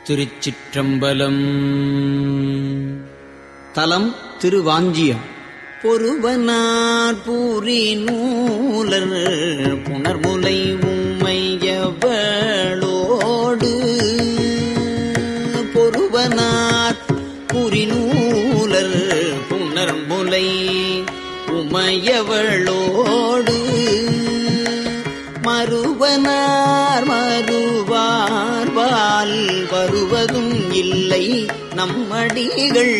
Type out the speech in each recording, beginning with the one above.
திருச்சிற்றம்பலம் தலம் திருவாஞ்சியம் பொறுவனார் பூரி நூலர் புனர்முலை உம்மையவளோடு பொறுவனார் பூரி நூலர் புனர்முலை உமையவளோடு மறுவனார் மறுவார்பால் வருவதும் இல்லை நம்மடிகள்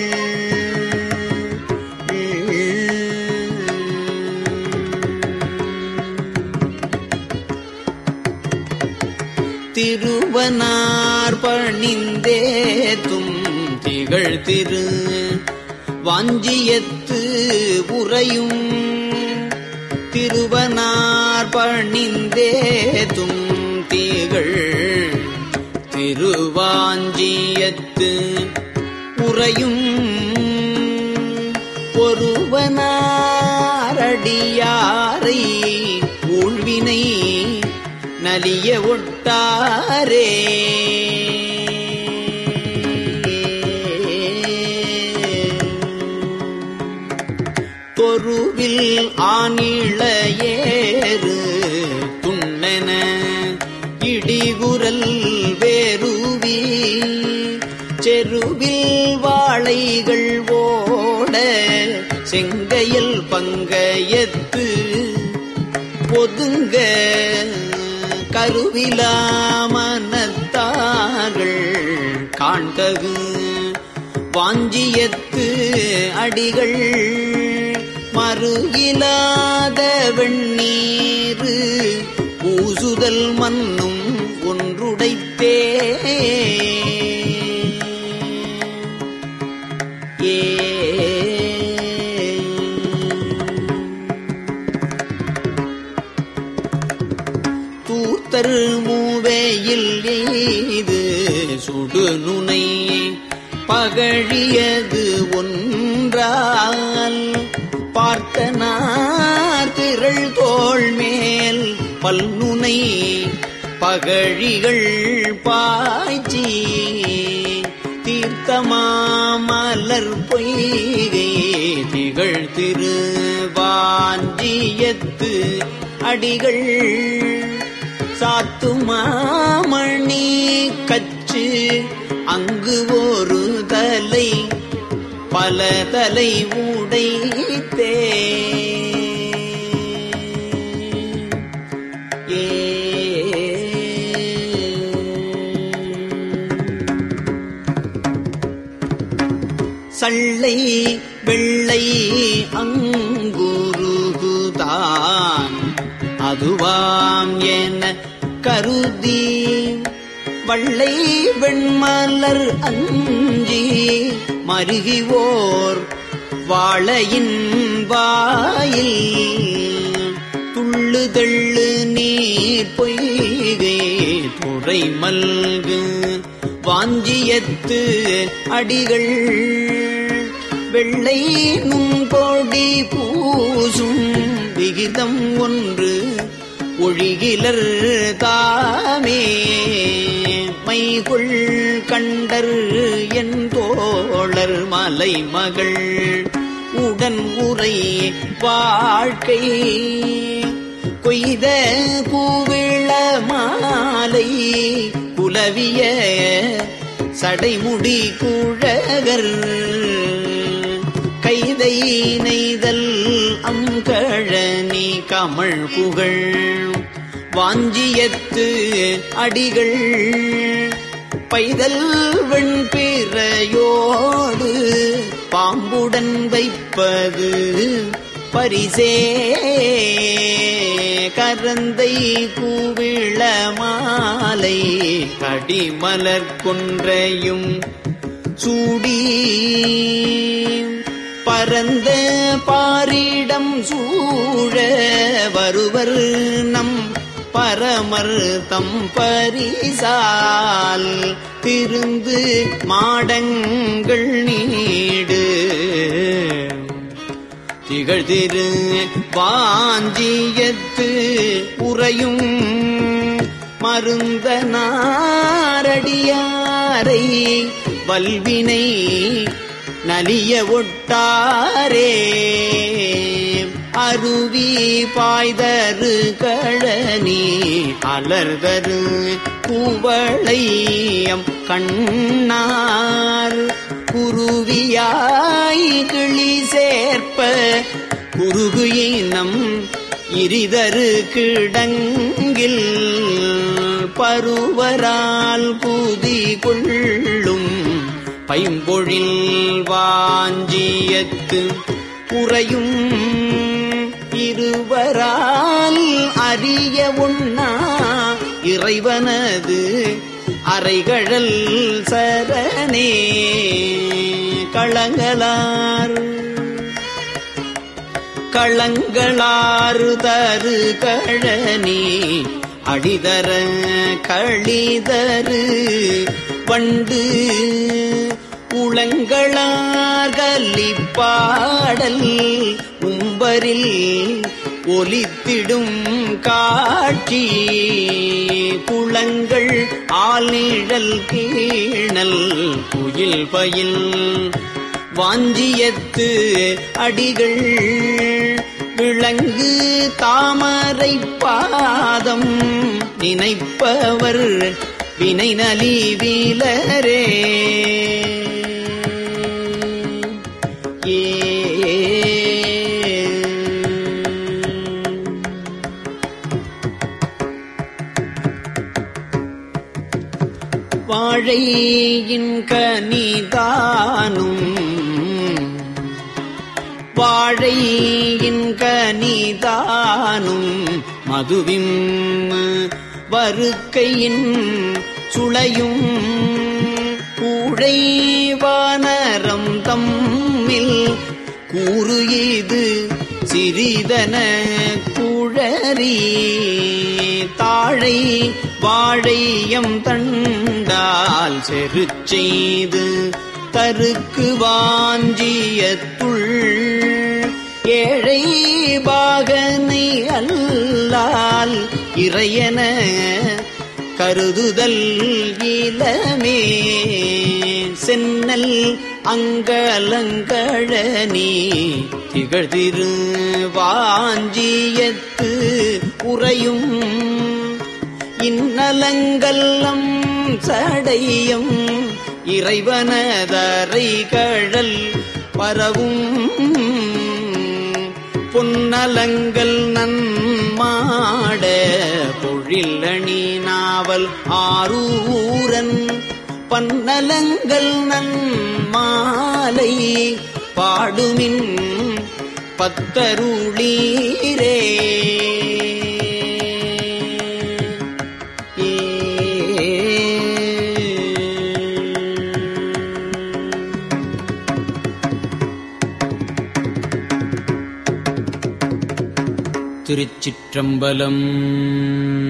திருவனார் பணிந்தேத்தும் திகழ் திரு வாஞ்சியத்து உறையும் திருவனார் பணிந்தேதும் தீகள் திருவாஞ்சியத்து உறையும் பொறுவனாரடியாரை ஊழ்வினை நலிய ஒட்டாரே தொருவில் ஆனிளையேறு துண்ணென இடிகுரல் வேறுவி செருவில் வாழைகள் ஓட செங்கையில் பங்கயத்து பொதுங்க கருவிலாமனத்தார்கள் காண்தகு வாஞ்சியத்து அடிகள் மறுகிலாத வெண்ணீரு பூசுதல் மன்னும் ஒன்றுடைத்தே ஏ தூத்தர் மூவேயில் எய்து சுடு நுனை பகழியது ஒன்றால் பார்த்தனார் திரள் தோள் மேல் பல்நுனை பகழிகள் பாய்ச்சி தீர்த்தமாமலர் பொய்கை திகழ் திருவாஞ்சியத்து அடிகள் சாத்துமாமணி கச்சு அங்கு ஒரு தலை பல தலை உடைத்தே ஏ சள்ளை வெள்ளை அங்குருகுதான் அதுவாம் என கருதி வள்ளை வெண்மலர் அஞ்சி மருகிவோர் வாழையின் வாயில் துள்ளு தெள்ளு நீர் பொய்கை துறை மல்கு வாஞ்சியத்து அடிகள் வெள்ளை நுங்கொடி பூசும் விகிதம் ஒன்று ஒழிகிலர் தாமே மைகுள் கண்டர் என் தோழர் மலைமகள் உடன் உரை வாழ்க்கை கொய்த கூவிள மாலை குலவிய சடைமுடி குழகர் கைதை நெய்தல் அங்கழனி கமழ் புகழ் வாஞ்சியத்து அடிகள் பைதல் வெண்பிறையோடு பாம்புடன் வைப்பது பரிசே கரந்தை கூவிள மாலை கடிமலர் கொன்றையும் சூடி பரந்த பாரிடம் சூழ வருவர் நம் பரமர் தம் பரிசால் திருந்து மாடங்கள் நீடு திகழ்திரு வாஞ்சியத்து உறையும் மருந்த நாரடியார் மறை வல்வினை நலிய ஒட்டாரே அருவி பாய்தரு கழனி அலர்தரு கூவளையம் கண்ணார் குருவியாய் கிளி சேர்ப்ப குருகு இனம் இரிதரு கிடங்கில் பருவரால் பூதி கொள்ளும் பைம்பொழில் வாஞ்சியத்து உறையும் இருவரால் அறிய உண்ணா இறைவனது அறைகழல் சரணே களங்களார் களங்களாறு தரு கழனி அடிதர களிதரு வண்டு உளங்களார் கலிப்பாடல் உம்பரில் ஒலித்திடும் காட்சி குளங்கள் ஆழ்நிழல் கீழல் குயில் பயில் வாஞ்சியத்து அடிகள் விளங்கு தாமரை பாதம் நினைப்பவர் வினை நலிவிலரே ஏ வாழையின் கனிதானும் வாழையின் கனிதானும் மதுவிம் வருக்கையின் சுளையும் கூழை வானரம் தம்மில் கூறு இது சிறிதன குழறி தாழை வாழையம் தண்டால் செரு செய்து தருக்கு வாஞ்சியத்துள் ஏழை பாகனை அல்லால் இறையன கருதுதல் இளமே சென்னல் அங்கலங்கழனி திகழ்திரு வாஞ்சியத்து உறையும் இன்னலங்கல்லம் சடையும் இறைவனதரை கழல் பரவும் பொன்னலங்கள் நன்மாட பொழிலணி நாவல் ஆரூரன் பன்னலங்கள் நன்மாலை பாடுமின் பத்தருளீரே திருச்சிற்றம்பலம்